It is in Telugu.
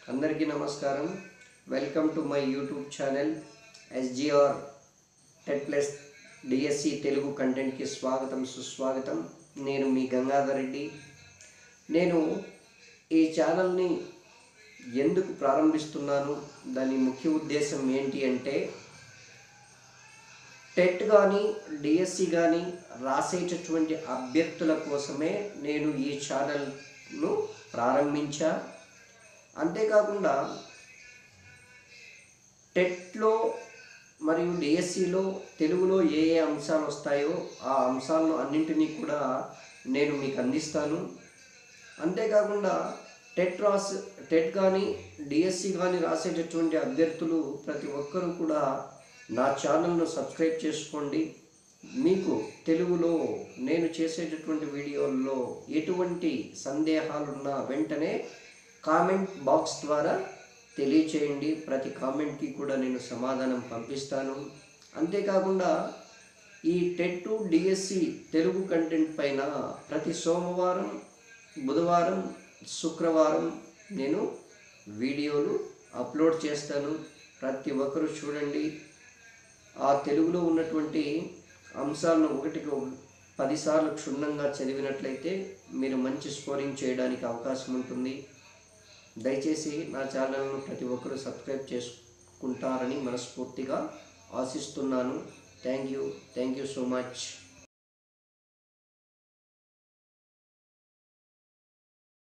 అందరికీ నమస్కారం welcome to my YouTube channel SGR TET plus DSC Telugu కంటెంట్కి స్వాగతం సుస్వాగతం నేను మీ గంగాధర్ రెడ్డి నేను ఈ ఛానల్ని ఎందుకు ప్రారంభిస్తున్నాను దాని ముఖ్య ఉద్దేశం ఏంటి అంటే టెట్ కానీ డిఎస్సి కానీ రాసేటటువంటి అభ్యర్థుల కోసమే నేను ఈ ఛానల్ను ప్రారంభించా అంతేకాకుండా టెట్లో మరియు డిఎస్సిలో తెలుగులో ఏ ఏ అంశాలు వస్తాయో ఆ అంశాలను అన్నింటినీ కూడా నేను మీకు అందిస్తాను అంతేకాకుండా టెట్ రాస్ టెట్ కానీ డిఎస్సి కానీ రాసేటటువంటి అభ్యర్థులు ప్రతి ఒక్కరూ కూడా నా ఛానల్ను సబ్స్క్రైబ్ చేసుకోండి మీకు తెలుగులో నేను చేసేటటువంటి వీడియోల్లో ఎటువంటి సందేహాలున్నా వెంటనే కామెంట్ బాక్స్ ద్వారా తెలియచేయండి ప్రతి కామెంట్కి కూడా నేను సమాధానం పంపిస్తాను అంతేకాకుండా ఈ టెట్ డిఎస్సి తెలుగు కంటెంట్ పైన ప్రతి సోమవారం బుధవారం శుక్రవారం నేను వీడియోలు అప్లోడ్ చేస్తాను ప్రతి ఒక్కరూ చూడండి ఆ తెలుగులో ఉన్నటువంటి అంశాలను ఒకటికి ఒక పదిసార్లు క్షుణ్ణంగా చదివినట్లయితే మీరు మంచి స్కోరింగ్ చేయడానికి అవకాశం ఉంటుంది దయచేసి నా ఛానల్ను ప్రతి ఒక్కరూ సబ్స్క్రైబ్ చేసుకుంటారని మనస్ఫూర్తిగా ఆశిస్తున్నాను thank you thank you so much